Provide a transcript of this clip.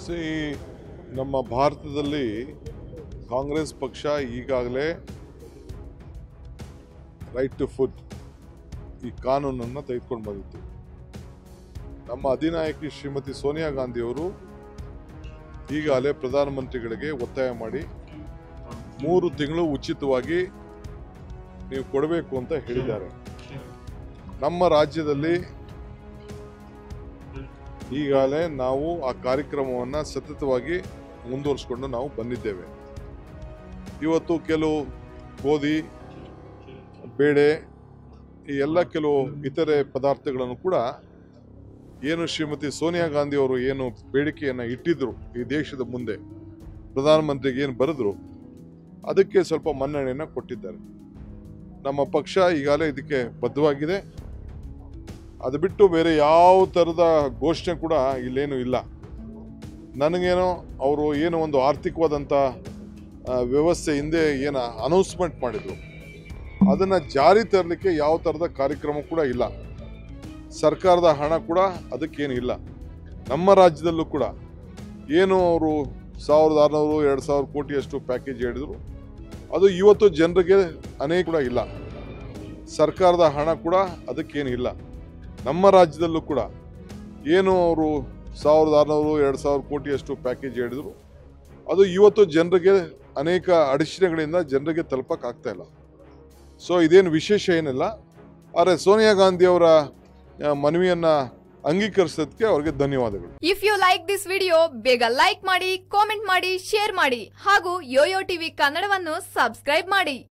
C ನಮ್ಮ ಭಾರತದಲ್ಲಿ ಕಾಂಗ್ರೆಸ್ ಪಕ್ಷ ಈಗಾಗಲೇ ರೈಟ್ ಟು ಫುಡ್ ಈ ಕಾನೂನನ್ನು ತೆಗೆದುಕೊಂಡು ಬಂದಿತ್ತು ನಮ್ಮ ಅಧಿನಾಯಕಿ ಶ್ರೀಮತಿ ಸೋನಿಯಾ ಗಾಂಧಿಯವರು ಈಗಾಗಲೇ ಪ್ರಧಾನಮಂತ್ರಿಗಳಿಗೆ ಒತ್ತಾಯ ಮಾಡಿ ಮೂರು ತಿಂಗಳು ಉಚಿತವಾಗಿ ನೀವು ಕೊಡಬೇಕು ಅಂತ ಹೇಳಿದ್ದಾರೆ ನಮ್ಮ ರಾಜ್ಯದಲ್ಲಿ ಈಗಾಗಲೇ ನಾವು ಆ ಕಾರ್ಯಕ್ರಮವನ್ನು ಸತತವಾಗಿ ಮುಂದುವರಿಸಿಕೊಂಡು ನಾವು ಬಂದಿದ್ದೇವೆ ಇವತ್ತು ಕೆಲವು ಗೋಧಿ ಬೇಳೆ ಈ ಎಲ್ಲ ಕೆಲವು ಇತರೆ ಪದಾರ್ಥಗಳನ್ನು ಕೂಡ ಏನು ಶ್ರೀಮತಿ ಸೋನಿಯಾ ಗಾಂಧಿ ಅವರು ಏನು ಬೇಡಿಕೆಯನ್ನು ಇಟ್ಟಿದ್ರು ಈ ದೇಶದ ಮುಂದೆ ಪ್ರಧಾನಮಂತ್ರಿಗೆ ಏನು ಬರೆದ್ರು ಅದಕ್ಕೆ ಸ್ವಲ್ಪ ಮನ್ನಣೆಯನ್ನು ಕೊಟ್ಟಿದ್ದಾರೆ ನಮ್ಮ ಪಕ್ಷ ಈಗಾಗಲೇ ಇದಕ್ಕೆ ಬದ್ಧವಾಗಿದೆ ಅದು ಬಿಟ್ಟು ಬೇರೆ ಯಾವ ಥರದ ಘೋಷಣೆ ಕೂಡ ಇಲ್ಲೇನು ಇಲ್ಲ ನನಗೇನೋ ಅವರು ಏನು ಒಂದು ಆರ್ಥಿಕವಾದಂಥ ಆ, ವ್ಯವಸ್ಥೆ ಹಿಂದೆ ಏನು ಅನೌನ್ಸ್ಮೆಂಟ್ ಮಾಡಿದರು ಅದನ್ನು ಜಾರಿ ತರಲಿಕ್ಕೆ ಯಾವ ಥರದ ಕಾರ್ಯಕ್ರಮ ಕೂಡ ಇಲ್ಲ ಸರ್ಕಾರದ ಹಣ ಕೂಡ ಅದಕ್ಕೇನು ಇಲ್ಲ ನಮ್ಮ ರಾಜ್ಯದಲ್ಲೂ ಕೂಡ ಏನು ಅವರು ಸಾವಿರದ ಆರುನೂರು ಎರಡು ಸಾವಿರ ಕೋಟಿಯಷ್ಟು ಪ್ಯಾಕೇಜ್ ಹೇಳಿದರು ಅದು ಇವತ್ತು ಜನರಿಗೆ ಅನೇಕ ಕೂಡ ಇಲ್ಲ ಸರ್ಕಾರದ ಹಣ ಕೂಡ ಅದಕ್ಕೇನು ಇಲ್ಲ ನಮ್ಮ ರಾಜ್ಯದಲ್ಲೂ ಕೂಡ ಏನು ಅವರು ಸಾವಿರದ ಆರುನೂರು ಎರಡು ಸಾವಿರ ಕೋಟಿಯಷ್ಟು ಪ್ಯಾಕೇಜ್ ಹೇಳಿದರು ಅದು ಇವತ್ತು ಜನರಿಗೆ ಅನೇಕ ಅಡಚಣೆಗಳಿಂದ ಜನರಿಗೆ ತಲುಪಕ್ಕೆ ಆಗ್ತಾ ಇಲ್ಲ ಸೊ ಇದೇನು ವಿಶೇಷ ಏನಿಲ್ಲ ಆದರೆ ಸೋನಿಯಾ ಗಾಂಧಿ ಅವರ ಆ, ಮನವಿಯನ್ನ ಅಂಗೀಕರಿಸೋದಕ್ಕೆ ಅವರಿಗೆ ಧನ್ಯವಾದಗಳು if you like this video ಬೇಗ ಲೈಕ್ ಮಾಡಿ ಕಾಮೆಂಟ್ ಮಾಡಿ ಶೇರ್ ಮಾಡಿ ಹಾಗೂ ಯೋಯೋ ಟಿವಿ ಕನ್ನಡವನ್ನು ಸಬ್ಸ್ಕ್ರೈಬ್ ಮಾಡಿ